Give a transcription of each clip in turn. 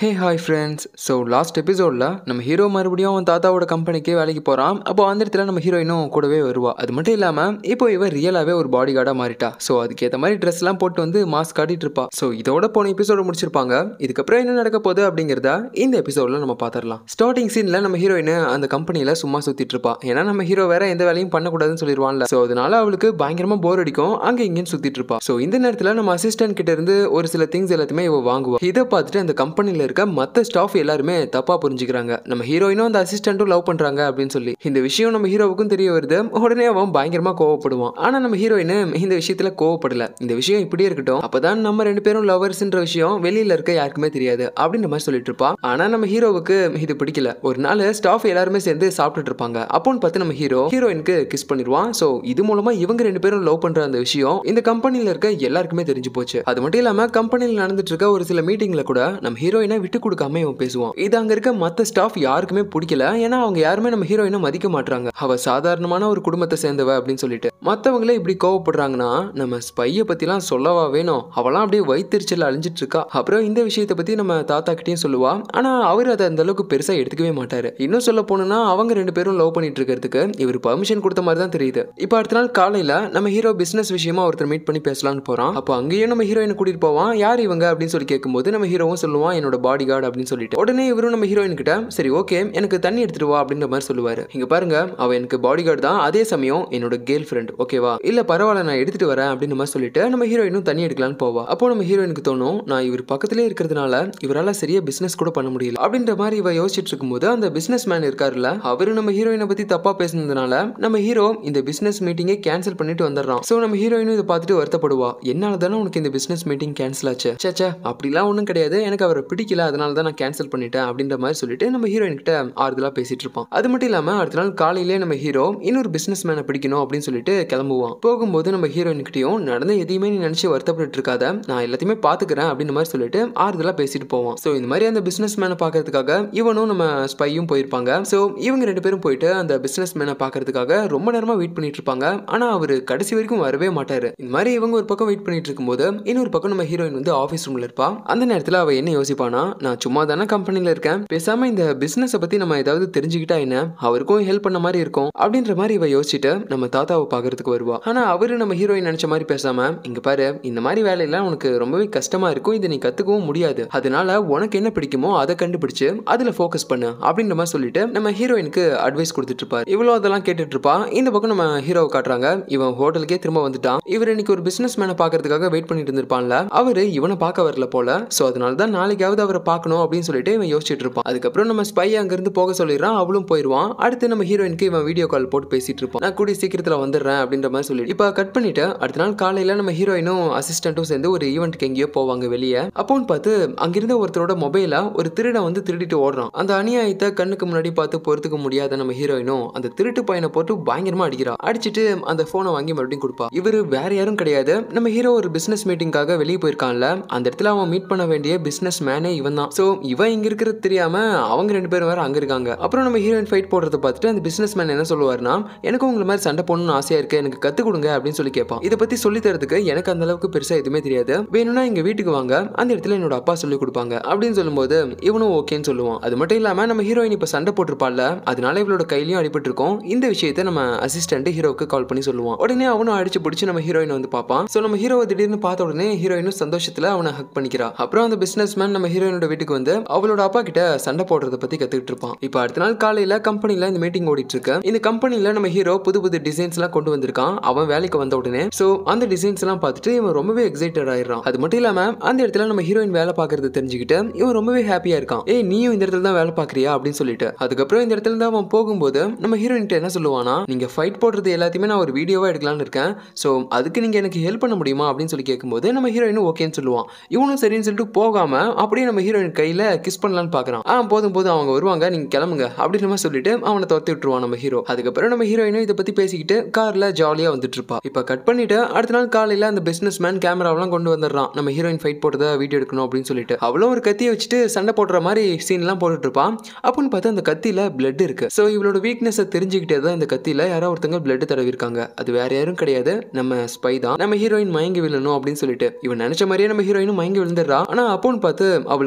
ஹே hi friends so last எபிசோடில் நம்ம hero மறுபடியும் அவன் தாத்தாவோட கம்பெனிக்கே வேலைக்கு போகிறான் அப்போ அந்த இடத்துல நம்ம ஹீரோயினும் கூடவே வருவா அது மட்டும் இல்லாமல் இப்போ இவன் ரியலாகவே ஒரு பாடி கார்டாக மாறிட்டா ஸோ அதுக்கேற்ற மாதிரி ட்ரெஸ்லாம் போட்டு வந்து மாஸ்க் காட்டிட்டு இருப்பா ஸோ இதோட போன எபிசோட முடிச்சிருப்பாங்க இதுக்கப்புறம் என்ன நடக்க போகுது அப்படிங்கிறத இந்த எபிசோடில் நம்ம பார்த்துடலாம் ஸ்டார்டிங் சீனில் நம்ம ஹீரோயின் அந்த கம்பெனியில் சும்மா சுற்றிட்டு இருப்பா ஏன்னா நம்ம ஹீரோ வேற எந்த வேலையும் பண்ணக்கூடாதுன்னு சொல்லிடுவான்ல ஸோ அதனால அவளுக்கு பயங்கரமாக போர் அடிக்கும் அங்கே இங்கேன்னு சுற்றிட்டு இருப்பா ஸோ இந்த நேரத்தில் நம்ம அசிஸ்டன்ட் கிட்ட இருந்து ஒரு சில திங்ஸ் எல்லாத்தையுமே இவ வாங்குவா இதை பார்த்துட்டு அந்த கம்பெனியில் இருக்க மற்ற ஸ்டாஃப் எல்லாருமே தப்பா புரிஞ்சுக்கிறாங்க நம்ம ஹீரோயினும் அந்த அசிஸ்டண்ட்டும் லவ் பண்றாங்க அப்படின்னு சொல்லி இந்த விஷயம் நம்ம ஹீரோவுக்கும் தெரிய வருது உடனே அவன் பயங்கரமா கோவப்படுவான் ஆனா நம்ம ஹீரோயின் இந்த விஷயத்துல கோவப்படல இந்த விஷயம் இப்படியே இருக்கட்டும் அப்பதான் நம்ம ரெண்டு பேரும் லவர்ஸ்ன்ற விஷயம் வெளியில இருக்க யாருக்குமே தெரியாது அப்படின்ற மாதிரி சொல்லிட்டு இருப்பா ஆனா நம்ம ஹீரோவுக்கு இது பிடிக்கல ஒரு நாள் ஸ்டாஃப் எல்லாருமே சேர்ந்து சாப்பிட்டுட்டு இருப்பாங்க அப்போன்னு பார்த்து நம்ம ஹீரோ ஹீரோயினுக்கு கிஸ் பண்ணிடுவான் ஸோ இது மூலமா இவங்க ரெண்டு பேரும் லவ் பண்ற அந்த விஷயம் இந்த கம்பெனில இருக்க எல்லாருக்குமே தெரிஞ்சு போச்சு அது மட்டும் இல்லாம கம்பெனியில் நடந்துட்டு இருக்க ஒரு சில மீட்டிங்ல கூட நம்ம ஹீரோயினை விட்டு கொடுக்காம இவன் பேசுவான் இது அங்க இருக்க மத்த ஸ்டாஃப் யாருக்குமே பிடிக்கல ஏன்னா அவங்க யாருமே நம்ம ஹீரோயினை மதிக்க மாட்டாங்க அவ சாதாரணமான ஒரு குடும்பத்தை சேர்ந்தவ அப்படின்னு சொல்லிட்டு மத்தவங்களே இப்படி கோவப்படுறாங்கன்னா நம்ம ஸ்பைய பத்திலாம் சொல்லவா வேணும் அவளாம் அப்படியே வயிற்றுச்சல் அழிஞ்சிட்டு இருக்கா அப்புறம் இந்த விஷயத்தை பத்தி நம்ம தாத்தா கிட்டயும் சொல்லுவா ஆனா அவர் அதை அந்த அளவுக்கு பெருசா எடுத்துக்கவே மாட்டாரு இன்னும் சொல்ல போனோம்னா அவங்க ரெண்டு பேரும் லவ் பண்ணிட்டு இருக்கிறதுக்கு இவர் பர்மிஷன் கொடுத்த மாதிரி தான் தெரியுது இப்போ அடுத்த நாள் காலையில நம்ம ஹீரோ பிசினஸ் விஷயமா ஒருத்தர் மீட் பண்ணி பேசலாம்னு போறான் அப்போ அங்கேயும் நம்ம ஹீரோயினை கூட்டிட்டு போவான் யார் இவங்க அப்படின்னு சொல்லி கேட்கும்போது நம்ம ஹீரோவும் சொல்லுவான் என்னோட பாடி கார்டு அப்படின்னு சொல்லிட்டு உடனே இவரும் நம்ம ஹீரோயின் கிட்ட சரி ஓகே எனக்கு தண்ணி எடுத்துட்டு வா அப்படின்ற மாதிரி சொல்லுவாரு இங்க பாருங்க அவ எனக்கு பாடி கார்டு தான் அதே சமயம் என்னோட கேர்ள் ஃப்ரெண்ட் ஓகேவா இல்ல பரவாயில்ல நான் எடுத்துட்டு வரேன் அப்படின்ற மாதிரி சொல்லிட்டு நம்ம ஹீரோயினும் தண்ணி எடுக்கலாம்னு போவா அப்போ நம்ம ஹீரோயினுக்கு தோணும் நான் இவர் பக்கத்திலே இருக்கிறதுனால இவரால சரியா பிசினஸ் கூட பண்ண முடியல அப்படின்ற மாதிரி இவ யோசிச்சுட்டு இருக்கும்போது அந்த பிசினஸ் மேன் இருக்காருல்ல அவரு நம்ம ஹீரோயினை பத்தி தப்பா பேசுனதுனால நம்ம ஹீரோ இந்த பிசினஸ் மீட்டிங்கை கேன்சல் பண்ணிட்டு வந்துடுறான் சோ நம்ம ஹீரோயினும் இதை பார்த்துட்டு வருத்தப்படுவா என்னால தானே உனக்கு இந்த பிசினஸ் மீட்டிங் கேன்சல் ஆச்சு சேச்சா அப்படிலாம் ஒன்றும் கிடையாது எனக்கு அவரை பிடிக்கல அதனால தான் நான் கேன்சல் பண்ணிட்டேன் அப்படின்ற மாதிரி சொல்லிட்டு நம்ம ஹீரோயின் கிட்ட ஆறுதலா பேசிட்டு இருப்பான் அது மட்டும் இல்லாம அடுத்த நாள் காலையிலே நம்ம ஹீரோ இன்னொரு பிசினஸ் மேனை பிடிக்கணும் அப்படின்னு சொல்லிட்டு கிளம்புவான் போகும்போது நம்ம ஹீரோயின் கிட்டயும் நடந்த எதையுமே நீ நினைச்சு வருத்தப்பட்டு இருக்காத நான் எல்லாத்தையுமே பாத்துக்கிறேன் அப்படின்ற மாதிரி சொல்லிட்டு ஆறுதலா பேசிட்டு போவான் ஸோ இந்த மாதிரி அந்த பிசினஸ் மேனை பாக்குறதுக்காக இவனும் நம்ம ஸ்பையும் போயிருப்பாங்க ஸோ இவங்க ரெண்டு பேரும் போயிட்டு அந்த பிசினஸ் மேனை பாக்குறதுக்காக ரொம்ப நேரமா வெயிட் பண்ணிட்டு இருப்பாங்க ஆனா அவர் கடைசி வரைக்கும் வரவே மாட்டாரு இந்த மாதிரி இவங்க ஒரு பக்கம் வெயிட் பண்ணிட்டு இருக்கும்போது இன்னொரு பக்கம் நம்ம ஹீரோயின் வந்து ஆஃபீஸ் ரூம்ல இருப்பா அந்த நேரத்தில் அவ என்ன யோசிப்பானா நான் சும்மா தானே கம்பெனியில் இருக்கேன் பேசாம இந்த பிசினஸை பத்தி நம்ம ஏதாவது தெரிஞ்சுக்கிட்டா என்ன அவருக்கும் ஹெல்ப் பண்ண மாதிரி இருக்கும் அப்படின்ற மாதிரி இவ யோசிச்சுட்டு நம்ம தாத்தாவை பார்க்கறதுக்கு வருவா ஆனா அவரு நம்ம ஹீரோயின் நினைச்ச மாதிரி பேசாம இங்க பாரு இந்த மாதிரி வேலையெல்லாம் உனக்கு ரொம்பவே கஷ்டமா இருக்கும் இதை நீ கத்துக்கவும் முடியாது அதனால உனக்கு என்ன பிடிக்குமோ அதை கண்டுபிடிச்சு அதுல ஃபோக்கஸ் பண்ணு அப்படின்ற மாதிரி சொல்லிட்டு நம்ம ஹீரோயினுக்கு அட்வைஸ் கொடுத்துட்டு இருப்பாரு இவ்வளோ அதெல்லாம் கேட்டுட்டு இருப்பா இந்த பக்கம் நம்ம ஹீரோவை காட்டுறாங்க இவன் ஹோட்டலுக்கே திரும்ப வந்துட்டான் இவர் இன்னைக்கு ஒரு பிசினஸ் மேனை பார்க்கறதுக்காக வெயிட் பண்ணிட்டு இருந்திருப்பான்ல அவரு இவனை பார்க்க வரல போல ஸோ அதனால தான் நாளைக்காவது அவரை பார்க்கணும் அப்படின்னு சொல்லிட்டு இவன் யோசிச்சுட்டு இருப்பான் அதுக்கப்புறம் நம்ம ஸ்பை அங்கிருந்து போக சொல்லிடுறான் அவளும் போயிடுவான் அடுத்து நம்ம ஹீரோயினுக்கு இவன் வீடியோ கால் போட்டு பேசிட்டு இருப்பான் நான் கூடிய சீக்கிரத்தில் வந்துடுறேன் அப்படின்ற மாதிரி சொல்லிட்டு இப்போ கட் பண்ணிட்டு அடுத்த நாள் காலையில நம்ம ஹீரோயினும் அசிஸ்டண்ட்டும் சேர்ந்து ஒரு ஈவெண்ட்க்கு எங்கேயோ போவாங்க வெளியே அப்போன்னு பார்த்து அங்கிருந்த ஒருத்தரோட மொபைல ஒரு திருடன் வந்து திருடிட்டு ஓடுறான் அந்த அநியாயத்தை கண்ணுக்கு முன்னாடி பார்த்து பொறுத்துக்க முடியாத நம்ம ஹீரோயினும் அந்த திருட்டு பையனை போட்டு பயங்கரமா அடிக்கிறா அடிச்சுட்டு அந்த போனை வாங்கி மறுபடியும் கொடுப்பா இவர் வேற யாரும் கிடையாது நம்ம ஹீரோ ஒரு பிசினஸ் மீட்டிங்காக வெளியே போயிருக்கான்ல அந்த இடத்துல அவன் மீட் பண்ண வேண்டிய பிசினஸ் மேனே இவன் தான் ஸோ இவன் இங்க இருக்கிறது தெரியாம அவங்க ரெண்டு பேரும் வேற அங்க இருக்காங்க அப்புறம் நம்ம ஹீரோயின் ஃபைட் போடுறத பார்த்துட்டு அந்த பிசினஸ் மேன் என்ன சொல்லுவாருன்னா எனக்கு உங்களை மாதிரி சண்டை போடணும்னு ஆசையா இருக்கு எனக்கு கத்து கொடுங்க அப்படின்னு சொல்லி கேட்பான் இதை பத்தி சொல்லி தரதுக்கு எனக்கு அந்த அளவுக்கு பெருசா எதுவுமே தெரியாது வேணும்னா எங்க வீட்டுக்கு வாங்க அந்த இடத்துல என்னோட அப்பா சொல்லி கொடுப்பாங்க அப்படின்னு சொல்லும்போது இவனும் ஓகேன்னு சொல்லுவான் அது மட்டும் இல்லாம நம்ம ஹீரோயின் இப்ப சண்டை போட்டிருப்பாள்ல அதனால இவளோட கையிலயும் அடிபட்டு இருக்கும் இந்த விஷயத்தை நம்ம அசிஸ்டன்ட் ஹீரோக்கு கால் பண்ணி சொல்லுவான் உடனே அவனும் அடிச்சு பிடிச்சி நம்ம ஹீரோயின் வந்து பார்ப்பான் ஸோ நம்ம ஹீரோவை திடீர்னு பார்த்த உடனே ஹீரோயினும் சந்தோஷத்துல அவனை ஹக் பண்ணிக்கிறா அப்புறம் அந்த பிசினஸ் மேன் நம்ம ஹீரோயினோட வீட்டுக்கு வந்து அவளோட அப்பா கிட்ட சண்டை போடுறத பத்தி கத்துக்கிட்டு இருப்பான் இப்போ அடுத்த நாள் காலையில கம்பெனில இந்த மீட்டிங் ஓடிட்டு இருக்கு இந்த கம்பெனில நம்ம ஹீரோ புது புது டிசைன்ஸ் எல்லாம் கொண்டு வந்திருக்கான் அவன் வேலைக்கு வந்த உடனே ஸோ அந்த டிசைன்ஸ் எல்லாம் பார்த்துட்டு இவன் ரொம்பவே எக்ஸைட்டட் ஆயிடுறான் அது மட்டும் இல்லாம அந்த இடத்துல நம்ம ஹீரோயின் வேலை பார்க்கறது தெரிஞ்சுக்கிட்டு இவன் ரொம்பவே ஹாப்பியா இருக்கான் ஏய் நீயும் இந்த இடத்துல தான் வேலை பார்க்கறியா அப்படின்னு சொல்லிட்டு அதுக்கப்புறம் இந்த இடத்துல இருந்து அவன் போகும்போது நம்ம ஹீரோயின் என்ன சொல்லுவானா நீங்க ஃபைட் போடுறது எல்லாத்தையுமே நான் ஒரு வீடியோவா எடுக்கலாம்னு இருக்கேன் ஸோ அதுக்கு நீங்க எனக்கு ஹெல்ப் பண்ண முடியுமா அப்படின்னு சொல்லி கேட்கும்போது நம்ம ஹீரோயினும் ஓகேன்னு சொல்லுவான் இவனும் சரின்னு சொல்லிட்டு போகாம அப்படியே நம்ம ஹீரோயின் கையில கிஸ் பண்ணலான்னு பாக்குறான் ஆ போதும் போதும் அவங்க வருவாங்க நீங்க கிளம்புங்க அப்படின்ற மாதிரி சொல்லிட்டு அவனை துரத்தி விட்டுருவான் நம்ம ஹீரோ அதுக்கப்புறம் நம்ம ஹீரோயினும் இதை பத்தி பேசிக்கிட்டு கார்ல ஜாலியா வந்துட்டு இருப்பா இப்ப கட் பண்ணிட்டு அடுத்த நாள் காலையில அந்த பிசினஸ் மேன் கேமராவெல்லாம் கொண்டு வந்துடுறான் நம்ம ஹீரோயின் ஃபைட் போட்டதை வீடியோ எடுக்கணும் அப்படின்னு சொல்லிட்டு அவளும் ஒரு கத்தியை வச்சுட்டு சண்டை போடுற மாதிரி சீன்லாம் போட்டுட்டு இருப்பான் அப்படின்னு பார்த்தா அந்த கத்தியில பிளட் இருக்கு ஸோ இவளோட வீக்னஸை தெரிஞ்சுக்கிட்டே தான் இந்த கத்தியில யாரோ ஒருத்தங்க பிளட் தடவிருக்காங்க அது வேற யாரும் கிடையாது நம்ம ஸ்பை தான் நம்ம ஹீரோயின் மயங்கி விழணும் அப்படின்னு சொல்லிட்டு இவன் நினைச்ச மாதிரியே நம்ம ஹீரோயினும் மயங்கி விழுந்துடுறா ஆனா அப்போன்னு பார்த்து அவளுக்கு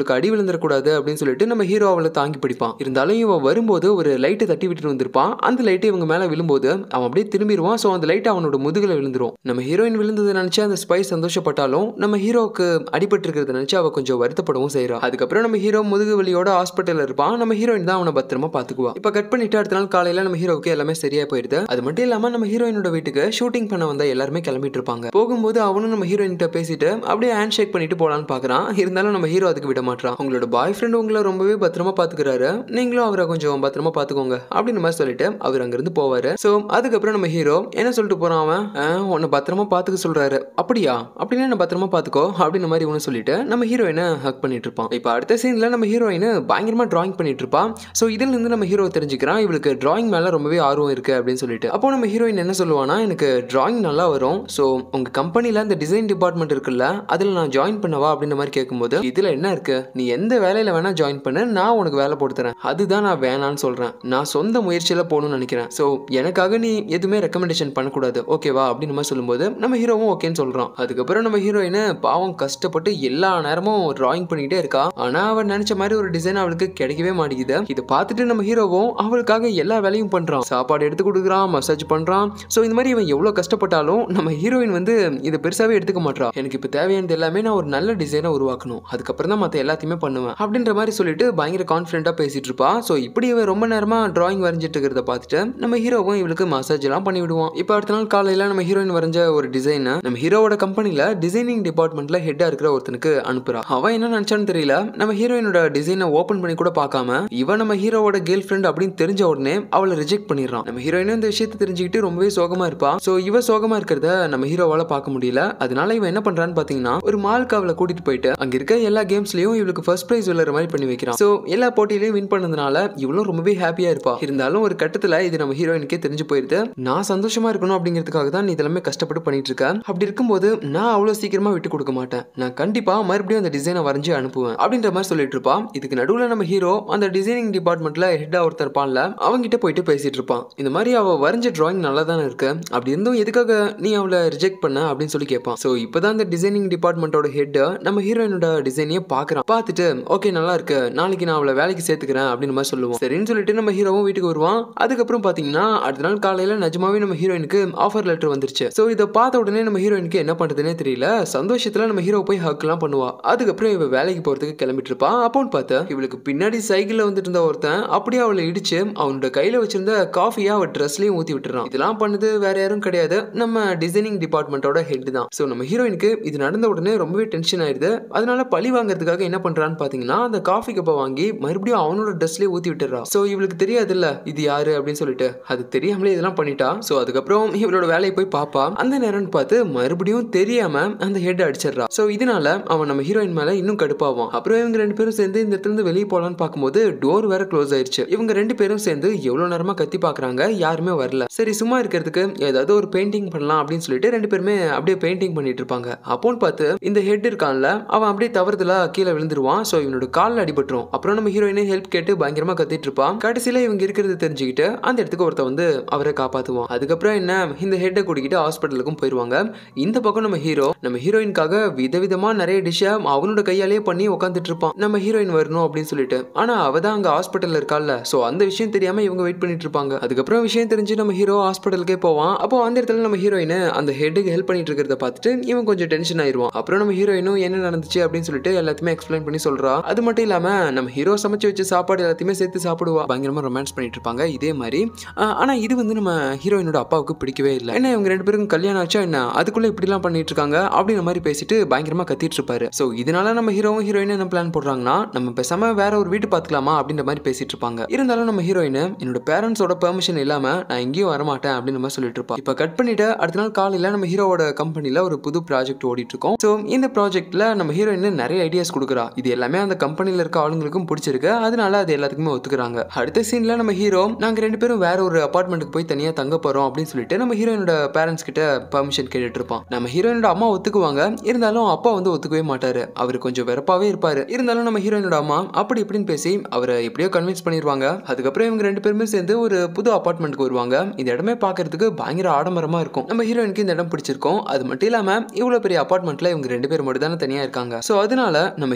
இவளுக்கு அடி விழுந்துடக்கூடாது அப்படின்னு சொல்லிட்டு நம்ம ஹீரோ அவளை தாங்கி பிடிப்பான் இருந்தாலும் இவன் வரும்போது ஒரு லைட்டை தட்டி விட்டுட்டு வந்திருப்பான் அந்த லைட்டு இவங்க மேலே விழும்போது அவன் அப்படியே திரும்பிடுவான் ஸோ அந்த லைட் அவனோட முதுகில் விழுந்துரும் நம்ம ஹீரோயின் விழுந்ததை நினச்சி அந்த ஸ்பை சந்தோஷப்பட்டாலும் நம்ம ஹீரோவுக்கு அடிபட்டு இருக்கிறத நினச்சி அவ கொஞ்சம் வருத்தப்படவும் செய்கிறான் அதுக்கப்புறம் நம்ம ஹீரோ முதுகு வலியோட ஹாஸ்பிட்டலில் இருப்பான் நம்ம ஹீரோயின் தான் அவனை பத்திரமா பார்த்துக்குவா இப்போ கட் பண்ணிட்டு அடுத்த நாள் காலையில் நம்ம ஹீரோவுக்கு எல்லாமே சரியா போயிடுது அது மட்டும் இல்லாமல் நம்ம ஹீரோயினோட வீட்டுக்கு ஷூட்டிங் பண்ண வந்த எல்லாருமே கிளம்பிட்டு இருப்பாங்க போகும்போது அவனும் நம்ம ஹீரோயின் கிட்ட பேசிட்டு அப்படியே ஹேண்ட் ஷேக் பண்ணிட்டு போலான்னு பார்க்கறான் இருந்தாலும் நம்ம ஹீரோ அதுக்கு விட மாட்டான் உங்களோட பாய் ஃப்ரெண்ட் உங்களை ரொம்பவே பத்திரமா பார்த்துக்கிறாரு நீங்களும் அவரை கொஞ்சம் பத்திரமா பார்த்துக்கோங்க அப்படின்னு மாதிரி சொல்லிட்டு அவர் அங்கிருந்து போவாரு ஸோ அதுக்கப்புறம் நம்ம ஹீரோ என்ன சொல்லிட்டு போறான் அவன் "ஆ, உன்னை பத்திரமா பார்த்துக்க சொல்றாரு அப்படியா அப்படின்னா என்ன பத்திரமா பார்த்துக்கோ அப்படின்னு மாதிரி இவனு சொல்லிட்டு நம்ம ஹீரோயினை ஹக் பண்ணிட்டு இருப்பான் இப்போ அடுத்த சீன்ல நம்ம ஹீரோயின் பயங்கரமா டிராயிங் பண்ணிட்டு இருப்பான் ஸோ இதுல இருந்து நம்ம ஹீரோ தெரிஞ்சுக்கிறான் இவளுக்கு டிராயிங் மேல ரொம்பவே ஆர்வம் இருக்கு அப்படின்னு சொல்லிட்டு அப்போ நம்ம ஹீரோயின் என்ன சொல்லுவானா எனக்கு டிராயிங் நல்லா வரும் ஸோ உங்க கம்பெனில இந்த டிசைன் டிபார்ட்மெண்ட் இருக்குல்ல அதுல நான் ஜாயின் பண்ணவா அப்படின்ற மாதிரி கேட்கும்போது இதுல என்ன இருக்கு நீ எந்த வேலையில வேணா ஜாயின் பண்ணு நான் உனக்கு வேலை போட்டு தரேன் அதுதான் நான் வேணான்னு சொல்றேன் நான் சொந்த முயற்சியில போகணும்னு நினைக்கிறேன் ஸோ எனக்காக நீ எதுவுமே ரெக்கமெண்டேஷன் பண்ணக்கூடாது ஓகேவா அப்படின்னு மாதிரி சொல்லும்போது நம்ம ஹீரோவும் ஓகேன்னு சொல்றான் அதுக்கப்புறம் நம்ம ஹீரோயின் பாவம் கஷ்டப்பட்டு எல்லா நேரமும் டிராயிங் பண்ணிக்கிட்டே இருக்கா ஆனா அவன் நினைச்ச மாதிரி ஒரு டிசைன் அவளுக்கு கிடைக்கவே மாட்டேங்குது இதை பார்த்துட்டு நம்ம ஹீரோவும் அவளுக்காக எல்லா வேலையும் பண்றான் சாப்பாடு எடுத்து கொடுக்குறான் மசாஜ் பண்றான் ஸோ இந்த மாதிரி இவன் எவ்வளவு கஷ்டப்பட்டாலும் நம்ம ஹீரோயின் வந்து இதை பெருசாவே எடுத்துக்க மாட்றா எனக்கு இப்போ தேவையானது எல்லாமே நான் ஒரு நல்ல டிசைனை உருவாக்கணும் அதுக்கப்புறம் தான் மற்ற எல்லாத்தையுமே பண்ணுவேன் அப்படின்ற மாதிரி சொல்லிட்டு பயங்கர கான்ஃபிடென்ட்டாக பேசிட்டு இருப்பா ஸோ இப்படி இவன் ரொம்ப நேரமா டிராயிங் வரைஞ்சிட்டு இருக்கிறத பார்த்துட்டு நம்ம ஹீரோவும் இவளுக்கு மசாஜ் எல்லாம் பண்ணி விடுவான் இப்போ அடுத்த நாள் காலையில நம்ம ஹீரோயின் வரைஞ்ச ஒரு டிசைனை நம்ம ஹீரோவோட கம்பெனில டிசைனிங் டிபார்ட்மெண்ட்ல ஹெட்டா இருக்கிற ஒருத்தனுக்கு அனுப்புறா அவன் என்ன நினைச்சான்னு தெரியல நம்ம ஹீரோயினோட டிசைனை ஓபன் பண்ணி கூட பார்க்காம இவன் நம்ம ஹீரோவோட கேர்ள் ஃப்ரெண்ட் அப்படின்னு தெரிஞ்ச உடனே அவளை ரிஜெக்ட் பண்ணிடுறான் நம்ம ஹீரோயினும் இந்த விஷயத்தை தெரிஞ்சுக்கிட்டு ரொம்பவே சோகமா இருப்பா ஸோ இவ சோகமா இருக்கிறத நம்ம ஹீரோவால பார்க்க முடியல அதனால இவன் என்ன பண்றான்னு பாத்தீங்கன்னா ஒரு மால்க்கு அவளை கூட்டிட்டு போயிட்டு அங்க இருக்க எல்லா கேம்ஸ்லயும் இவளுக்கு ஃபர்ஸ்ட் பிரைஸ் விளையாடுற மாதிரி பண்ணி வைக்கிறான் ஸோ எல்லா போட்டியிலையும் வின் பண்ணதுனால இவளும் ரொம்பவே ஹாப்பியா இருப்பா இருந்தாலும் ஒரு கட்டத்துல இது நம்ம ஹீரோயினுக்கே தெரிஞ்சு போயிருது நான் சந்தோஷமா இருக்கணும் அப்படிங்கிறதுக்காக தான் நீ இதெல்லாமே கஷ்டப்பட்டு பண்ணிட்டு இருக்க அப்படி இருக்கும்போது நான் அவ்வளவு சீக்கிரமா விட்டு கொடுக்க மாட்டேன் நான் கண்டிப்பா மறுபடியும் அந்த டிசைனை வரைஞ்சு அனுப்புவேன் அப்படின்ற மாதிரி சொல்லிட்டு இருப்பா இதுக்கு நடுவுல நம்ம ஹீரோ அந்த டிசைனிங் டிபார்ட்மெண்ட்ல ஹெட்டா ஒருத்தர் இருப்பான்ல அவங்கிட்ட போயிட்டு பேசிட்டு இருப்பான் இந்த மாதிரி அவ வரைஞ்ச டிராயிங் நல்லா தானே இருக்கு அப்படி இருந்தும் எதுக்காக நீ அவளை ரிஜெக்ட் பண்ண அப்படின்னு சொல்லி கேட்பான் ஸோ இப்போதான் இந்த டிசைனிங் டிபார்ட்மெண்ட்டோட ஹெட் நம்ம ஹீரோயினோட டிசைனையே பார்க்கறான் பார்த்துட்டு ஓகே நல்லா இருக்கு நாளைக்கு நான் அவளை வேலைக்கு சேர்த்துக்கிறேன் அப்படின்னு மாதிரி சொல்லுவோம் சரின்னு சொல்லிட்டு நம்ம ஹீரோவும் வீட்டுக்கு வருவான் அதுக்கப்புறம் பாத்தீங்கன்னா அடுத்த நாள் காலையில நிஜமாவே நம்ம ஹீரோயினுக்கு ஆஃபர் லெட்டர் வந்துருச்சு ஸோ இதை பார்த்த உடனே நம்ம ஹீரோயினுக்கு என்ன பண்றதுனே தெரியல சந்தோஷத்துல நம்ம ஹீரோ போய் ஹக்லாம் பண்ணுவா அதுக்கப்புறம் இவ வேலைக்கு போறதுக்கு கிளம்பிட்டு இருப்பா அப்போன்னு பார்த்தா இவளுக்கு பின்னாடி சைக்கிள்ல வந்துட்டு இருந்த ஒருத்தன் அப்படியே அவளை இடிச்சு அவனோட கையில வச்சிருந்த காஃபியா அவ ட்ரெஸ்லயும் ஊத்தி விட்டுறான் இதெல்லாம் பண்ணது வேற யாரும் கிடையாது நம்ம டிசைனிங் டிபார்ட்மெண்ட்டோட ஹெட் தான் ஸோ நம்ம ஹீரோயினுக்கு இது நடந்த உடனே ரொம்பவே டென்ஷன் ஆயிடுது அதனால பழி வாங்குறதுக்காக என்ன பண்றான்னு பாத்தீங்கன்னா அந்த காஃபி கப்பை வாங்கி மறுபடியும் அவனோட ட்ரெஸ்லயே ஊத்தி விட்டுறா ஸோ இவளுக்கு தெரியாதுல்ல இது யாரு அப்படின்னு சொல்லிட்டு அது தெரியாமலே இதெல்லாம் பண்ணிட்டா ஸோ அதுக்கப்புறம் இவளோட வேலையை போய் பாப்பா அந்த நேரம்னு பார்த்து மறுபடியும் தெரியாம அந்த ஹெட் அடிச்சிடுறா ஸோ இதனால அவன் நம்ம ஹீரோயின் மேல இன்னும் கடுப்பாவான் அப்புறம் இவங்க ரெண்டு பேரும் சேர்ந்து இந்த இடத்துல இருந்து வெளியே போலான்னு பார்க்கும்போது டோர் வேற க்ளோஸ் ஆயிருச்சு இவங்க ரெண்டு பேரும் சேர்ந்து எவ்வளவு நேரமா கத்தி பாக்குறாங்க யாருமே வரல சரி சும்மா இருக்கிறதுக்கு ஏதாவது ஒரு பெயிண்டிங் பண்ணலாம் அப்படின்னு சொல்லிட்டு ரெண்டு பேருமே அப்படியே பெயிண்டிங் பண்ணிட்டு இருப்பாங்க அப்போன்னு பார்த்து இந்த ஹெட் இருக்கான்ல அவன் அப்படியே தவறுதலா கீழே விழுந்துருவான் ஸோ இவனோட காலில் அடிபட்டுரும் அப்புறம் நம்ம ஹீரோயினே ஹெல்ப் கேட்டு பயங்கரமா கத்திட்டு இருப்பான் கடைசியில இவங்க இருக்கிறது தெரிஞ்சுக்கிட்டு அந்த இடத்துக்கு ஒருத்த வந்து அவரை காப்பாத்துவான் அதுக்கப்புறம் என்ன இந்த ஹெட்டை கூட்டிக்கிட்டு ஹாஸ்பிட்டலுக்கும் போயிருவாங்க இந்த பக்கம் நம்ம ஹீரோ நம்ம ஹீரோயின்காக விதவிதமா நிறைய டிஷ்ஷை அவனோட கையாலேயே பண்ணி உட்காந்துட்டு இருப்பான் நம்ம ஹீரோயின் வரணும் அப்படின்னு சொல்லிட்டு ஆனா அவ தான் அங்க ஹாஸ்பிட்டல்ல இருக்கால்ல சோ அந்த விஷயம் தெரியாம இவங்க வெயிட் பண்ணிட்டு இருப்பாங்க அதுக்கப்புறம் விஷயம் தெரிஞ்சு நம்ம ஹீரோ ஹாஸ்பிட்டலுக்கே போவான் அப்போ அந்த இடத்துல நம்ம ஹீரோயின் அந்த ஹெட்டுக்கு ஹெல்ப் பண்ணிட்டு இருக்கிறத பார்த்துட்டு இவன் கொஞ்சம் டென்ஷன் ஆயிருவான் அப்புறம் நம்ம ஹீரோயினும் என்ன நடந்துச்சு அப்படின்னு சொல்லிட்டு எல்லாத்தையுமே எக்ஸ்பிளைன் பண்ணி சொல்றா அது மட்டும் இல்லாம நம்ம ஹீரோ சமைச்சு வச்ச சாப்பாடு எல்லாத்தையுமே சேர்த்து சாப்பிடுவா பயங்கரமா ரொமான்ஸ் பண்ணிட்டு இருப்பாங்க இதே மாதிரி ஆஹ் ஆனா இது வந்து நம்ம ஹீரோயினோட அப்பாவுக்கு பிடிக்கவே இல்லை என்ன இவங்க ரெண்டு பேருக்கும் கல்யாணம் ஆச்சா என்ன அதுக்குள்ள இப்படிலாம் பண்ணிட்டு இருக்காங்க அப்படின்ற மாதிரி பேசிட்டு பயங்கரமா கத்திட்டு இருப்பாரு ஸோ இதனால நம்ம ஹீரோவும் ஹீரோயினும் என்ன பிளான் போடுறாங்கன்னா நம்ம பேசாம வேற ஒரு வீட்டு பார்த்துக்கலாமா அப்படின்ற மாதிரி பேசிட்டு இருப்பாங்க இருந்தாலும் நம்ம ஹீரோயின் என்னோட பேரண்ட்ஸோட பெர்மிஷன் இல்லாம நான் எங்கேயும் வரமாட்டேன் அப்படின்னு மாதிரி சொல்லிட்டு இருப்பா இப்போ கட் பண்ணிட்டு அடுத்த நாள் காலையில நம்ம ஹீரோவோட கம்பெனில ஒரு புது ப்ராஜெக்ட் ஓடிட்டு இருக்கோம் ஸோ இந்த ப்ராஜெக்ட்ல நம்ம ஹீரோயின் நிறைய ஐடியாஸ் கொடுக்குறா இது எல்லாமே அந்த கம்பெனில இருக்க ஆளுங்களுக்கும் பிடிச்சிருக்கு அதனால அது எல்லாத்துக்குமே ஒத்துக்கிறாங்க அடுத்த சீன்ல நம்ம ஹீரோ நாங்க ரெண்டு பேரும் வேற ஒரு அபார்ட்மெண்ட்டுக்கு போய் தனியா தங்க போறோம் அப்படின்னு சொல்லிட்டு நம்ம ஹீரோயினோட பேரண்ட்ஸ் கிட்ட பெர்மிஷன் கேட்டுட்டு இருப்பான் நம்ம ஹீரோயினோட அம்மா ஒத்துக்குவாங்க இருந்தாலும் அப்பா வந்து ஒத்துக்கவே மாட்டாரு அவர் கொஞ்சம் வெறுப்பாவே இருப்பாரு இருந்தாலும் நம்ம ஹீரோயினோட அம்மா அப்படி இப்படின்னு பேசி அவரை எப்படியோ கன்வின்ஸ் பண்ணிடுவாங்க அதுக்கப்புறம் இவங்க ரெண்டு பேருமே சேர்ந்து ஒரு புது அபார்ட்மெண்ட்டுக்கு வருவாங்க இந்த இடமே பார்க்கறதுக்கு பயங்கர ஆடம்பரமா இருக்கும் நம்ம ஹீரோயினுக்கு இந்த இடம் பிடிச்சிருக்கும் அது மட்டும் இல்லாம இவ்வளவு பெரிய அபார்ட்மெண்ட்ல இவங்க ரெண்டு பேர் மட்டும் தானே தனியா இருக்காங்க ஸோ அதனால நம்ம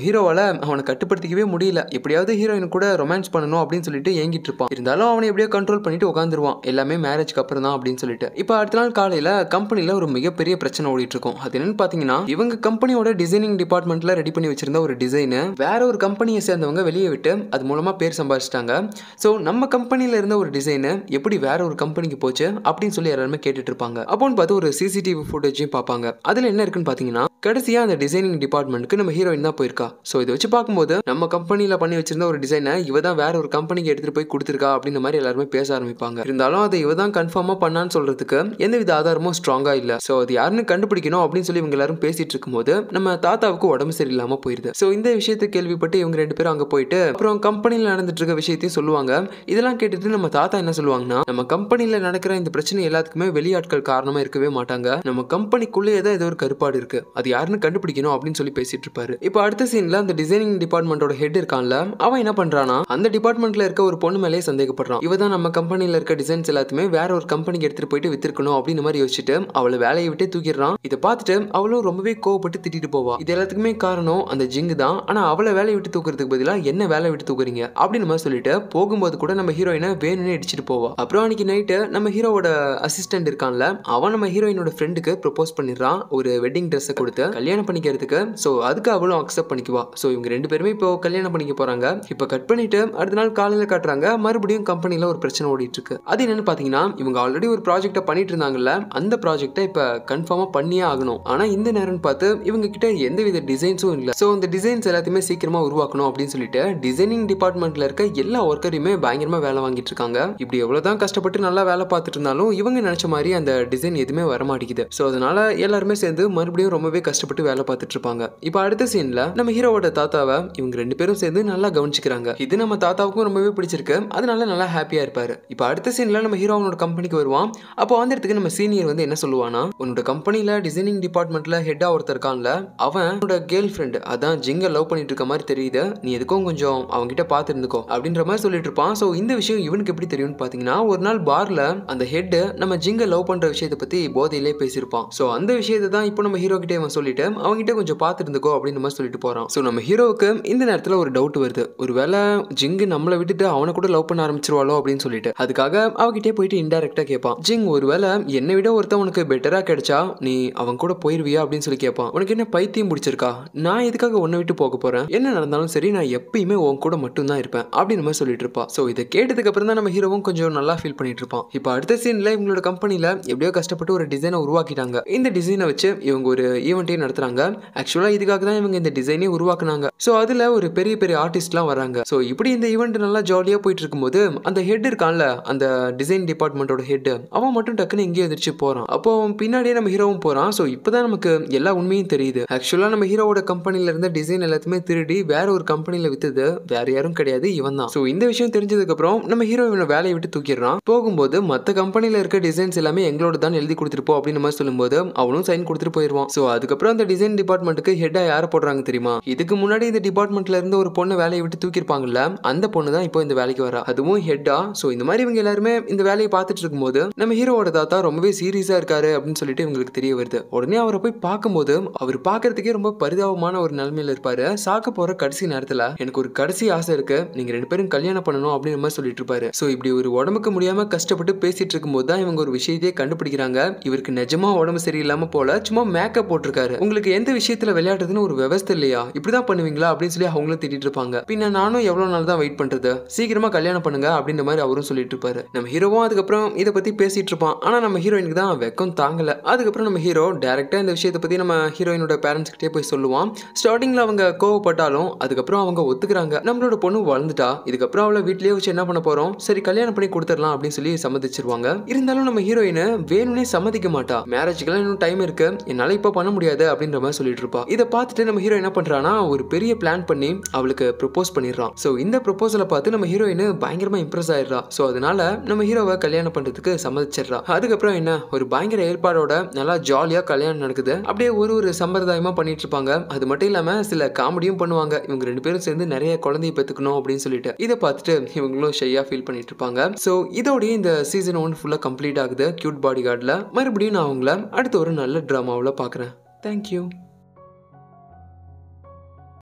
ஹீரோவால அவனை கட்டுப்படுத்திக்கவே முடியல எப்படியாவது ஹீரோயின் கூட ரொமான்ஸ் பண்ணணும் அப்படின்னு சொல்லிட்டு ஏங்கிட்டு இருப்பான் இருந்தாலும் அவனை எப்படியோ கண்ட்ரோல் பண்ணிட்டு உட்காந்துருவான் எல்லாமே மேரேஜ்க்கு அப்புறம் தான் அப்படின்னு சொல்லிட்டு இப்போ அடுத்த நாள் காலையில கம்பெனில ஒரு மிகப்பெரிய பிரச்சனை ஓடிட்டு இருக்கும் அது என்னன்னு பாத்தீங்கன்னா இவங்க கம்பெனியோட டிசைனிங் டிபார்ட்மெண்ட்ல ரெடி பண்ணி வச்சிருந்த ஒரு டிசைன் வேற ஒரு கம்பெனியை சேர்ந்தவங்க வெளியே விட்டு அது மூலமா பேர் சம்பாதிச்சிட்டாங்க ஸோ நம்ம கம்பெனில இருந்த ஒரு டிசைன் எப்படி வேற ஒரு கம்பெனிக்கு போச்சு அப்படின்னு சொல்லி எல்லாருமே கேட்டுட்டு இருப்பாங்க அப்போன்னு பார்த்து ஒரு சிசிடிவி ஃபுட்டேஜையும் பார்ப்பாங்க அதுல என்ன இருக்குன்னு பாத்தீங்கன்னா கடைசியா அந்த டிசைனிங் டிபார்ட்மெண்ட்க்கு நம்ம ஹீரோயின் தான் போயிருக்கா ஸோ இதை வச்சு பார்க்கும்போது நம்ம கம்பெனியில் பண்ணி வச்சிருந்த ஒரு டிசைனை இவ தான் வேற ஒரு கம்பெனிக்கு எடுத்துட்டு போய் கொடுத்துருக்கா அப்படின்ற மாதிரி எல்லாருமே பேச ஆரம்பிப்பாங்க இருந்தாலும் அதை இவ தான் கன்ஃபார்மாக பண்ணான்னு சொல்றதுக்கு எந்தவித ஆதாரமும் ஸ்ட்ராங்கா இல்ல ஸோ அது யாருன்னு கண்டுபிடிக்கணும் அப்படின்னு சொல்லி இவங்க எல்லாரும் பேசிட்டு இருக்கும்போது நம்ம தாத்தாவுக்கு உடம்பு சரியில்லாம போயிருது ஸோ இந்த விஷயத்தை கேள்விப்பட்டு இவங்க ரெண்டு பேரும் அங்க போயிட்டு அப்புறம் கம்பெனியில் நடந்துட்டு இருக்க விஷயத்தையும் சொல்லுவாங்க இதெல்லாம் கேட்டுட்டு நம்ம தாத்தா என்ன சொல்லுவாங்கன்னா நம்ம கம்பெனியில் நடக்கிற இந்த பிரச்சனை எல்லாத்துக்குமே வெளியாட்கள் காரணமா இருக்கவே மாட்டாங்க நம்ம கம்பெனிக்குள்ளேயே தான் ஏதோ ஒரு கருப்பாடு இருக்கு அது யாருன்னு கண்டுபிடிக்கணும் அப்படின்னு சொல்லி பேசிட்டு இருப்பாரு இப்போ அடுத்த சீன்ல அந்த டிசைனிங் டிபார்ட்மெண்டோட ஹெட் இருக்கான்ல அவன் என்ன பண்றானா அந்த டிபார்ட்மெண்ட்ல இருக்க ஒரு பொண்ணு மேலேயே சந்தேகப்படுறான் இவ தான் நம்ம கம்பெனில இருக்க டிசைன்ஸ் எல்லாத்தையுமே வேற ஒரு கம்பெனிக்கு எடுத்துட்டு போயிட்டு வித்திருக்கணும் அப்படின்னு மாதிரி யோசிச்சுட்டு அவளை வேலையை விட்டே தூக்கிடுறான் இதை பார்த்துட்டு அவளும் ரொம்பவே கோவப்பட்டு திட்டிட்டு போவா இது எல்லாத்துக்குமே காரணம் அந்த ஜிங்கு தான் ஆனா அவளை வேலையை விட்டு தூக்குறதுக்கு பதிலாக என்ன வேலையை விட்டு தூக்குறீங்க அப்படின்னு மாதிரி சொல்லிட்டு போகும்போது கூட நம்ம ஹீரோயினை வேணும்னே அடிச்சிட்டு போவா அப்புறம் அன்னைக்கு நைட்டு நம்ம ஹீரோவோட அசிஸ்டன்ட் இருக்கான்ல அவன் நம்ம ஹீரோயினோட ஃப்ரெண்டுக்கு ப்ரொபோஸ் பண்ணிடுறான் ஒரு வெட்டிங் ட்ரெஸ்ஸை கொடுத்து கல்யாணம் பண்ணிக்கிறதுக்கு ஸோ அதுக்கு அவளும் அக்செப்ட் பண்ணிக்குவா ஸோ இவங்க ரெண்டு பேருமே இப்போ கல்யாணம் பண்ணிக்க போறாங்க இப்போ கட் பண்ணிட்டு அடுத்த நாள் காலையில் காட்டுறாங்க மறுபடியும் கம்பெனியில் ஒரு பிரச்சனை ஓடிட்டு இருக்கு அது என்னன்னு பார்த்தீங்கன்னா இவங்க ஆல்ரெடி ஒரு ப்ராஜெக்ட்டை பண்ணிட்டு இருந்தாங்கல்ல அந்த ப்ராஜெக்ட்டை இப்போ கன்ஃபார்மாக பண்ணியே ஆகணும் ஆனால் இந்த நேரம்னு பார்த்து இவங்க கிட்ட எந்தவித டிசைன்ஸும் இல்லை ஸோ இந்த டிசைன்ஸ் எல்லாத்தையுமே சீக்கிரமா உருவாக்கணும் அப்படின்னு சொல்லிட்டு டிசைனிங் டிபார்ட்மெண்ட்ல இருக்க எல்லா ஒர்க்கரையுமே பயங்கரமா வேலை வாங்கிட்டு இருக்காங்க இப்படி எவ்வளவுதான் கஷ்டப்பட்டு நல்லா வேலை பார்த்துட்டு இருந்தாலும் இவங்க நினைச்ச மாதிரி அந்த டிசைன் எதுவுமே வர மாட்டேங்குது ஸோ அதனால எல்லாருமே சேர்ந்து மறுபடியும் ரொம்பவே கஷ்டப்பட்டு வேலை பார்த்துட்டு இருப்பாங்க இப்போ அடுத்த சீன்ல நம்ம ஹீரோவோட தாத்தாவை இவங்க ரெண்டு பேரும் சேர்ந்து நல்லா கவனிச்சுக்கிறாங்க இது நம்ம தாத்தாவுக்கும் ரொம்பவே பிடிச்சிருக்கு அதனால நல்லா ஹாப்பியா இருப்பாரு இப்போ அடுத்த சீன்ல நம்ம ஹீரோ அவனோட கம்பெனிக்கு வருவான் அப்போ அந்த இடத்துக்கு நம்ம சீனியர் வந்து என்ன சொல்லுவானா உன்னோட கம்பெனில டிசைனிங் டிபார்ட்மெண்ட்ல ஹெட்டா ஒருத்தர் இருக்கான்ல அவன் உன்னோட கேர்ள் ஃப்ரெண்ட் அதான் ஜிங்க லவ் பண்ணிட்டு இருக்க மாதிரி தெரியுது நீ எதுக்கும் கொஞ்சம் அவன்கிட்ட பார்த்து இருந்துக்கோ அப்படின்ற மாதிரி சொல்லிட்டு இருப்பான் ஸோ இந்த விஷயம் இவனுக்கு எப்படி தெரியும்னு பார்த்தீங்கன்னா ஒரு நாள் பார்ல அந்த ஹெட் நம்ம ஜிங்க லவ் பண்ற விஷயத்தை பத்தி போதையிலே பேசியிருப்பான் ஸோ அந்த விஷயத்தை தான் இப்போ நம்ம ஹீரோ கிட்டே அவன் சொல்லிட்டு அவன்கிட்ட கொஞ்சம் பார்த்து இருந்துக்கோ அப்படின்னு மாதிரி சொல்லிட்டு போறான் ஸோ நம்ம ஹீரோவுக்கு இந்த நேரத்தில் ஒரு டவுட் வருது ஒருவேளை ஜிங்கு நம்மளை விட்டுட்டு அவனை கூட லவ் பண்ண ஆரம்பிச்சிருவாளோ அப்படின்னு சொல்லிட்டு அதுக்காக அவகிட்டே போயிட்டு இன்டெரக்டா கேட்பான் ஜிங் ஒருவேளை என்னை விட ஒருத்தன் உனக்கு பெட்டரா கிடைச்சா நீ அவன் கூட போயிருவியா அப்படின்னு சொல்லி கேட்பான் உனக்கு என்ன பைத்தியம் பிடிச்சிருக்கா நான் எதுக்காக உன்னை விட்டு போக போறேன் என்ன நடந்தாலும் சரி நான் எப்பயுமே உன் கூட மட்டும்தான் இருப்பேன் அப்படின்னு மாதிரி சொல்லிட்டு இருப்பா ஸோ இதை கேட்டதுக்கு அப்புறம் தான் நம்ம ஹீரோவும் கொஞ்சம் நல்லா ஃபீல் பண்ணிட்டு இருப்பான் இப்போ அடுத்த சீன்ல இவங்களோட கம்பெனில எப்படியோ கஷ்டப்பட்டு ஒரு டிசைனை உருவாக்கிட்டாங்க இந்த டிசைனை வச்சு இவங்க ஒரு ஈவெண்ட்டையும் நடத்துறாங்க ஆக்சுவலா இதுக்காக தான் இவங்க இந்த டிசைனே உருவாக்குனாங்க ஸோ அதுல ஒரு பெரிய பெரிய ஆர்டிஸ்ட்லாம் வராங்க ஸோ இப்படி இந்த ஈவெண்ட் நல்லா ஜாலியா போயிட்டு இருக்கும்போது அந்த ஹெட் இருக்கான்ல அந்த டிசைன் டிபார்ட்மெண்ட்டோட ஹெட் அவன் மட்டும் டக்குன்னு எங்கேயோ எதிர்த்து போறான் அப்போ அவன் பின்னாடியே நம்ம ஹீரோவும் போறான் ஸோ இப்போதான் நமக்கு எல்லா உண்மையும் தெரியுது ஆக்சுவலா நம்ம ஹீரோவோட கம்பெனில இருந்த டிசைன் எல்லாத்தையுமே திருடி வேற ஒரு கம்பெனில வித்தது வேற யாரும் கிடையாது இவன் தான் ஸோ இந்த விஷயம் தெரிஞ்சதுக்கு அப்புறம் நம்ம ஹீரோ இவனை வேலையை விட்டு தூக்கிடுறான் போகும்போது மற்ற கம்பெனில இருக்க டிசைன்ஸ் எல்லாமே எங்களோட தான் எழுதி கொடுத்துருப்போம் அப்படின்னு மாதிரி சொல்லும்போது அவனும் சைன் கொடுத்துட்டு போயிடுவான் ஸோ அதுக்கப்புறம் அந்த டிசைன் டிபார்ட்மெண்ட்டுக்கு ஹெட்டா யாரை போடுறாங்க தெரியுமா இதுக்கு முன்னாடி இந்த டிபார்ட்மெண்ட்ல இருந்து ஒரு பொண்ணு வேலையை விட்டு தூக்கியிருப்பாங்கல்ல அந்த பொண்ணு தான் இப்போ இந்த வேலைக்கு வரா அதுவும் ஹெட்டா ஸோ இந்த மாதிரி இவங்க எல்லாருமே இந்த வேலையை பார்த்துட்டு இருக்கும்போது நம்ம ஹீரோவோட தாத்தா ரொம்பவே சீரியஸா இருக்காரு அப்படின்னு சொல்லிட்டு இவங்களுக்கு தெரிய வருது உடனே அவரை போய் பார்க்கும்போது அவர் பார்க்கறதுக்கே ரொம்ப பரிதாபமான ஒரு நிலைமையில இருப்பாரு சாக்க போற கடைசி நேரத்துல எனக்கு ஒரு கடைசி ஆசை இருக்கு நீங்க ரெண்டு பேரும் கல்யாணம் பண்ணணும் அப்படின்ற மாதிரி சொல்லிட்டு இருப்பாரு ஸோ இப்படி ஒரு உடம்புக்கு முடியாம கஷ்டப்பட்டு பேசிட்டு இருக்கும்போது தான் இவங்க ஒரு விஷயத்தையே கண்டுபிடிக்கிறாங்க இவருக்கு நிஜமா உடம்பு சரியில்லாம போல சும்மா மேக்கப் போட்டிருக்காரு உங்களுக்கு எந்த விஷயத்துல விளையாடுறதுன்னு ஒரு விவஸ்தை இல்லையா இப்படிதான் பண்ணுவீங்களா அப்படின்னு சொல்லி அவங்களும் திட்டிட்டு இருப்பாங்க பின்ன நானும் எவ்வளவு நாள் தான் வெயிட் பண்றது சீக்கிரமா கல்யாணம் பண்ணுங்க அப்படின்ற மாதிரி அவரும் சொல்லிட்டு இருப்பாரு நம்ம ஹீரோவும் அதுக்கப்புறம் இதை பத்தி பேசிட்டு இருப்பான் ஆனா நம்ம ஹீரோயினுக்கு தான் வெக்கம் தாங்கல அதுக்கப்புறம் நம்ம ஹீரோ டேரக்டா இந்த விஷயத்தை பத்தி நம்ம ஹீரோயினோட பேரண்ட்ஸ் கிட்டே போய் சொல்லுவான் ஸ்டார்டிங்ல அவங்க கோவப்பட்டாலும் அதுக்கப்புறம் அவங்க ஒத்துக்கிறாங்க நம்மளோட பொண்ணு வளர்ந்துட்டா இதுக்கப்புறம் அவளை வீட்லயே வச்சு என்ன பண்ண போறோம் சரி கல்யாணம் பண்ணி கொடுத்துடலாம் அப்படின்னு சொல்லி சம்மதிச்சிருவாங்க இருந்தாலும் நம்ம ஹீரோயின் வேணும்னே சம்மதிக்க மாட்டா மேரேஜ்க்கெல்லாம் இன்னும் டைம் இருக்கு என்னால இப்ப பண்ண முடியாது அப்படின்ற மாதிரி சொல்லிட்டு இருப்பா இதை பார்த்துட்டு நம்ம ஹீரோ என்ன பண்றானா ஒரு பெரிய பிளான் பண்ணி அவளுக்கு ப்ரொபோஸ் பண்ணிடுறான் ஸோ இந்த ப்ரொபோசலை பார்த்து நம்ம ஹீரோயின் பயங்கரமா இம்ப்ரெஸ் ஆயிடுறா ஸோ அதனால நம்ம ஹீரோவை கல்யாணம் பண்றதுக்கு சம்மதிச்சிடுறா அதுக்கப்புறம் என்ன ஒரு பயங்கர ஏற்பாடோட நல்லா ஜாலியா கல்யாணம் நடக்குது அப்படியே ஒரு ஒரு சம்பிரதாயமா பண்ணிட்டு இருப்பாங்க அது மட்டும் இல்லாம சில காமெடியும் பண்ணுவாங்க இவங்க ரெண்டு பேரும் சேர்ந்து நிறைய குழந்தைய பெற்றுக்கணும் அப்படின்னு சொல்லிட்டு இதை பார்த்துட்டு இவங்களும் ஷையா ஃபீல் பண்ணிட்டு இருப்பாங்க ஸோ இதோடய இந்த சீசன் ஒன் ஃபுல்லாக கம்ப்ளீட் ஆகுது கியூட் பாடி கார்டில் மறுபடியும் நான் அவங்கள அடுத்த ஒரு நல்ல ட்ராமாவில் பார்க்குறேன் தேங்க்யூ